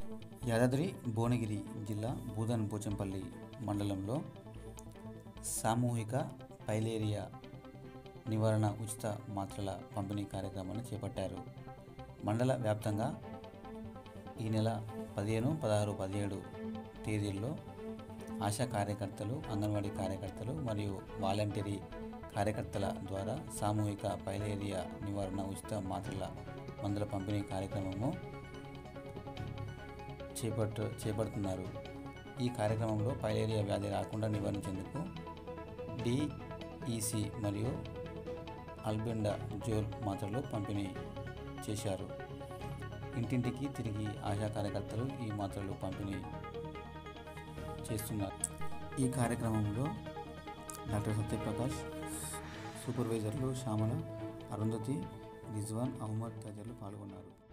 యాదాద్రి భువనగిరి జిల్లా భూదన్ పోచంపల్లి మండలంలో సామూహిక పైలేరియా నివారణ ఉచిత మాత్రల పంపిణీ కార్యక్రమాన్ని చేపట్టారు మండల వ్యాప్తంగా ఈ నెల పదిహేను పదహారు పదిహేడు తేదీల్లో ఆశా కార్యకర్తలు అంగన్వాడీ కార్యకర్తలు మరియు వాలంటరీ కార్యకర్తల ద్వారా సామూహిక పైలేరియా నివారణ ఉచిత మాత్రల మందుల పంపిణీ కార్యక్రమము చేపట్టు చేపడుతున్నారు ఈ కార్యక్రమంలో పైలేరియా వ్యాధి రాకుండా నివారించేందుకు డిఈసి మరియు అల్బెండా జోల్ మాత్రలు పంపిణీ చేశారు ఇంటింటికి తిరిగి ఆశా కార్యకర్తలు ఈ మాత్రలు పంపిణీ చేస్తున్నారు ఈ కార్యక్రమంలో డాక్టర్ సత్యప్రకాష్ సూపర్వైజర్లు శ్యామల అరుంధతి రిజ్వాన్ అహ్మద్ తదితరులు పాల్గొన్నారు